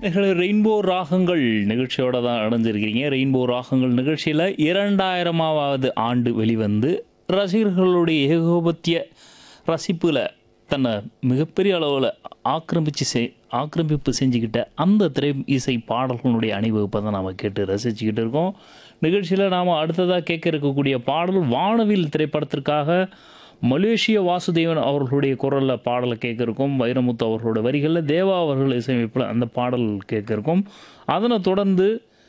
rainbow ராகங்கள் நிகழ்ச்சியோட தான் இணைஞ்சிருக்கீங்க ரெயின்போ ராகங்கள் நிகழ்ச்சியில் இரண்டாயிரமாவது ஆண்டு வெளிவந்து ரசிகர்களுடைய ஏகோபத்திய ரசிப்பில் தன்னை மிகப்பெரிய அளவில் ஆக்கிரமிச்சு செய் ஆக்கிரமிப்பு செஞ்சுக்கிட்ட அந்த திரை இசை பாடல்களுடைய அணிவகுப்பை தான் நாம் கேட்டு ரசிச்சுக்கிட்டு இருக்கோம் நிகழ்ச்சியில் நாம் அடுத்ததாக கேட்க இருக்கக்கூடிய பாடல் வானவில் திரைப்படத்திற்காக மலேசிய வாசுதேவன் அவர்களுடைய குரலில் பாடலை கேட்க இருக்கோம் வைரமுத்து அவர்களோட வரிகளில் தேவா அவர்கள் இசையமைப்பில் அந்த பாடல் கேட்க இருக்கோம் அதனை தொடர்ந்து